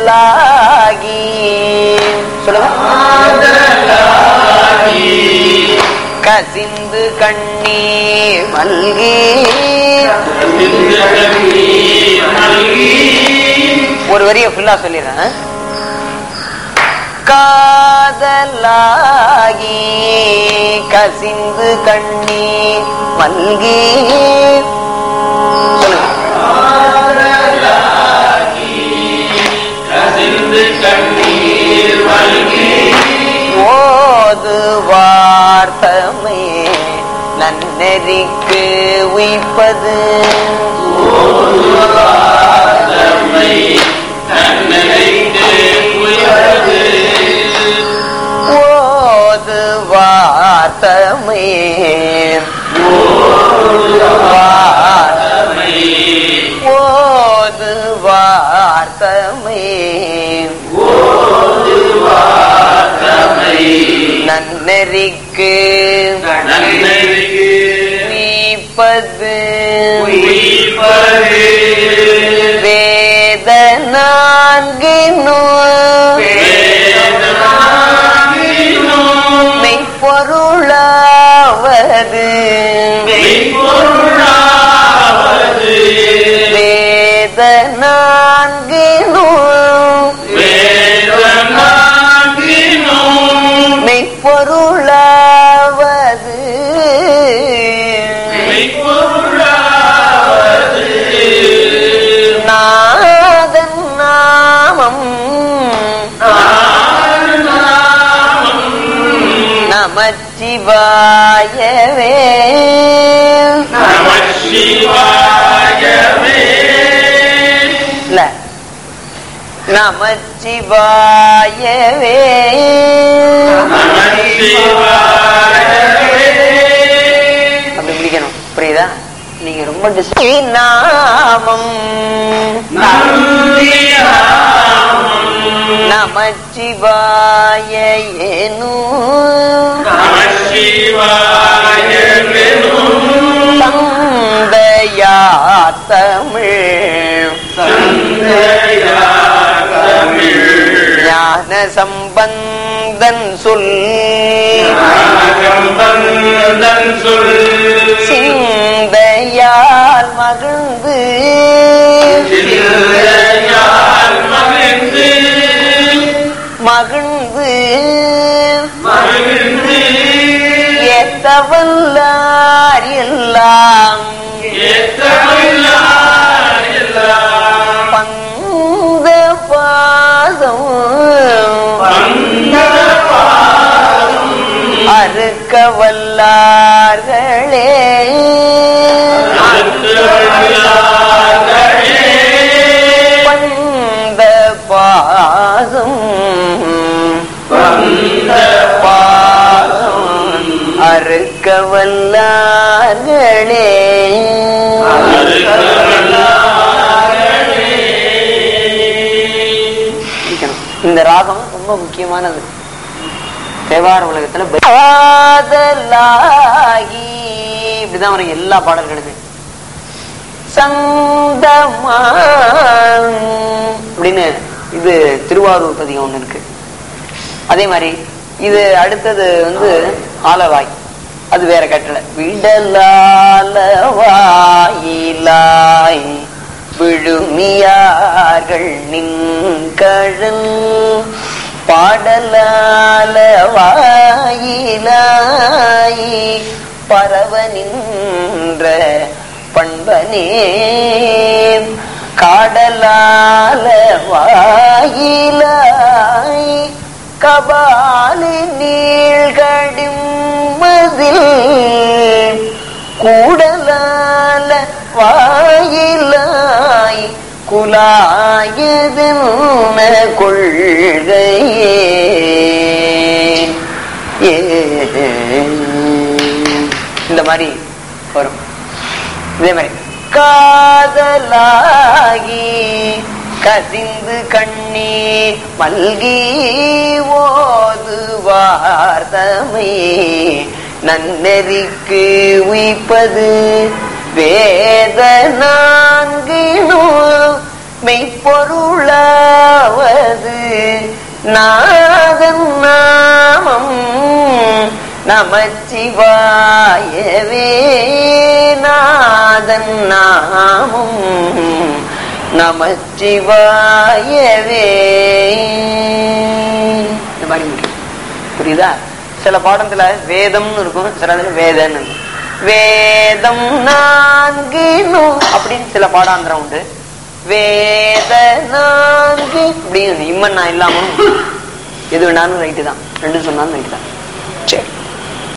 சொல்லுங்க கசிந்து கண்ணீர் மல்கி ஒரு வரிய ஃபுல்லா சொல்லிடுறேன் காதலாகி கசிந்து கண்ணீர் மல்கி சொல்லுங்க ஓது வார்த்தமே நன்னெறிக்கு உய்ப்பது ஓது வார்த்தமே ஓது வார்த்தமே நன்னெறிக்கு உய்ப்பது வேத நான்கினோ மெய்ப்பொருளாவது வேத நான்கினோ மெய்ப்பொருளாவது நாதன் நாமம் நமச்சிவாயவே இல்ல நமச்சிவாயவே அப்படி பிடிக்கணும் புரியுதா நீங்க ரொம்ப dis- நாமம் நமச்சிவாய ஏனு தந்தையா தமிழ் ஞான சம்பந்தன் சொல் சிந்தையால் மகிழ்ந்து மகிழ்ந்து ஏத்தவல்லார் எல்லாம் பந்த பாதம் அறுக்க வல்லார்களே பந்த பாதம் பாதம் அறுக்க வல்லார்களே இருக்கணும். இந்த ராகம் ரொம்ப முக்கியமானது தேவார உலகத்துல காதலாகி இப்படிதான் வரும் எல்லா பாடல்களுமே சந்தமா அப்படின்னு இது திருவாரூர் பதிகம் ஒண்ணு இருக்கு அதே மாதிரி இது அடுத்தது வந்து ஆலவாய் அது வேற கட்டளை விடலாலவாயிலாய் விழுமியார்கள் நின்கழல் பாடலாலவாயிலாய் பரவ நின்ற பண்பனே காடலால வாயிலாய் கபாலி நீழ்கடிம் மதில் கூடலால வாயிலாய் குலாயதென்ன கொள்கையே ஏ இந்த மாதிரி வரும் இதே மாதிரி காதலாகி கசிந்து கண்ணீர் மல்கி ஓது வார்த்தமை நன்னெறிக்கு உய்ப்பது வேத நான்கினோ மெய்ப்பொருளாவது நாதன் நாமம் நமச்சிவாயவே நாதன் நாமம் நமச்சிவாயவே இந்த மாதிரி முடியும் புரியுதா சில பாடத்துல வேதம்னு இருக்கும் சில இடத்துல வேதன்னு இருக்கும். வேதம் நான்கு நூ- அப்படின்னு சில பாடாந்திரம் உண்டு வேத நான்கு அப்படின்னு இம்மன் நான் இல்லாமலும் எது வேணாலும் ரைட்டு தான் ரெண்டு சொன்னாலும் ரைட்டு தான் சரி